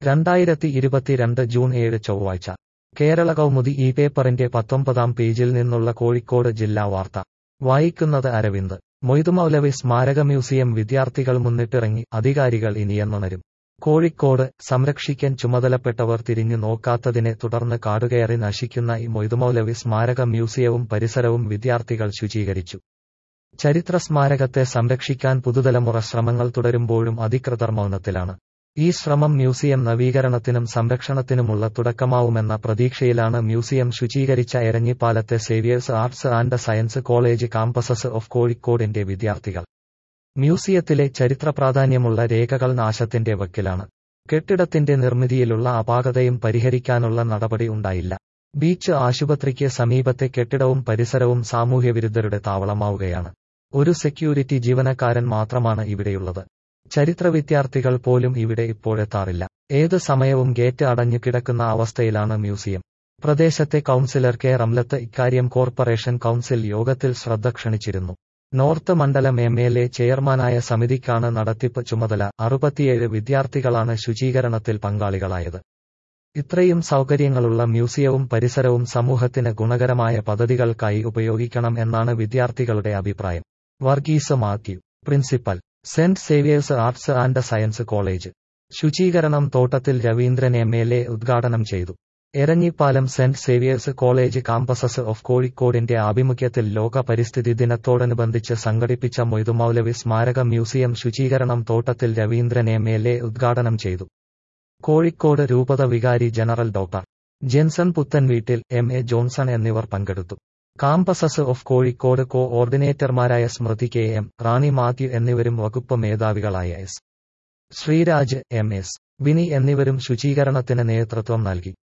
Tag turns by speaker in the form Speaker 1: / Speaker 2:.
Speaker 1: രണ്ടായിരത്തി ഇരുപത്തിരണ്ട് ജൂൺ ഏഴ് ചൊവ്വാഴ്ച കേരള കൗമുദി ഈ പേപ്പറിന്റെ പത്തൊമ്പതാം പേജിൽ നിന്നുള്ള കോഴിക്കോട് ജില്ലാ വാർത്ത വായിക്കുന്നത് അരവിന്ദ് മൊയ്തുമൗലവി സ്മാരക മ്യൂസിയം വിദ്യാർത്ഥികൾ മുന്നിട്ടിറങ്ങി അധികാരികൾ ഇനിയെന്നുണരും കോഴിക്കോട് സംരക്ഷിക്കാൻ ചുമതലപ്പെട്ടവർ തിരിഞ്ഞു നോക്കാത്തതിനെ തുടർന്ന് കാടുകയറി നശിക്കുന്ന ഈ മൊയ്തുമൗലവി സ്മാരക മ്യൂസിയവും പരിസരവും വിദ്യാർത്ഥികൾ ശുചീകരിച്ചു ചരിത്ര സ്മാരകത്തെ സംരക്ഷിക്കാൻ പുതുതലമുറ ശ്രമങ്ങൾ തുടരുമ്പോഴും അധികൃതർ മൗനത്തിലാണ് ഈ ശ്രമം മ്യൂസിയം നവീകരണത്തിനും സംരക്ഷണത്തിനുമുള്ള തുടക്കമാവുമെന്ന പ്രതീക്ഷയിലാണ് മ്യൂസിയം ശുചീകരിച്ച എരഞ്ഞിപ്പാലത്തെ Xavier's arts and science college campuses of കോഴിക്കോടിന്റെ വിദ്യാർത്ഥികൾ മ്യൂസിയത്തിലെ ചരിത്ര പ്രാധാന്യമുള്ള രേഖകൾ നാശത്തിന്റെ വക്കിലാണ് കെട്ടിടത്തിന്റെ നിർമ്മിതിയിലുള്ള അപാകതയും പരിഹരിക്കാനുള്ള നടപടി ഉണ്ടായില്ല ബീച്ച് ആശുപത്രിക്ക് സമീപത്തെ കെട്ടിടവും പരിസരവും സാമൂഹ്യവിരുദ്ധരുടെ താവളമാവുകയാണ് ഒരു സെക്യൂരിറ്റി ജീവനക്കാരൻ മാത്രമാണ് ഇവിടെയുള്ളത് ചരിത്ര വിദ്യാർത്ഥികൾ പോലും ഇവിടെ ഇപ്പോഴെത്താറില്ല ഏത് സമയവും ഗേറ്റ് അടഞ്ഞു കിടക്കുന്ന അവസ്ഥയിലാണ് മ്യൂസിയം പ്രദേശത്തെ കൌൺസിലർ കെ റംലത്ത് ഇക്കാര്യം കോർപ്പറേഷൻ കൌൺസിൽ യോഗത്തിൽ ശ്രദ്ധ ക്ഷണിച്ചിരുന്നു നോർത്ത് മണ്ഡലം എം എൽ എ ചെയർമാനായ സമിതിക്കാണ് നടത്തിപ്പ് ചുമതല അറുപത്തിയേഴ് വിദ്യാർത്ഥികളാണ് ശുചീകരണത്തിൽ പങ്കാളികളായത് ഇത്രയും സൗകര്യങ്ങളുള്ള മ്യൂസിയവും പരിസരവും സമൂഹത്തിന് ഗുണകരമായ പദ്ധതികൾക്കായി ഉപയോഗിക്കണം എന്നാണ് വിദ്യാർത്ഥികളുടെ അഭിപ്രായം വർഗീസ് മാത്യു പ്രിൻസിപ്പൽ സെന്റ് Xavier's arts and science college ശുചീകരണം തോട്ടത്തിൽ രവീന്ദ്രൻ എം എൽ എ ഉദ്ഘാടനം ചെയ്തു എരഞ്ഞിപ്പാലം സെന്റ് സേവിയേഴ്സ് കോളേജ് കാമ്പസസ് ഓഫ് കോഴിക്കോടിന്റെ ആഭിമുഖ്യത്തിൽ ലോക പരിസ്ഥിതി ദിനത്തോടനുബന്ധിച്ച് സംഘടിപ്പിച്ച മൊയ്തുമൗലവി സ്മാരക മ്യൂസിയം ശുചീകരണം തോട്ടത്തിൽ രവീന്ദ്രൻ എം എൽ എ ഉദ്ഘാടനം ചെയ്തു കോഴിക്കോട് രൂപത വികാരി general doctor Jenson Puthenveettil M A Johnson എന്നിവർ പങ്കെടുത്തു കാമ്പസസ് ഓഫ് കോഴിക്കോട് കോ ഓർഡിനേറ്റർമാരായ സ്മൃതി കെ എം റാണി മാത്യു എന്നിവരും വകുപ്പ് മേധാവികളായ S Sreeraj M S Vini എന്നിവരും ശുചീകരണത്തിന് നേതൃത്വം നൽകി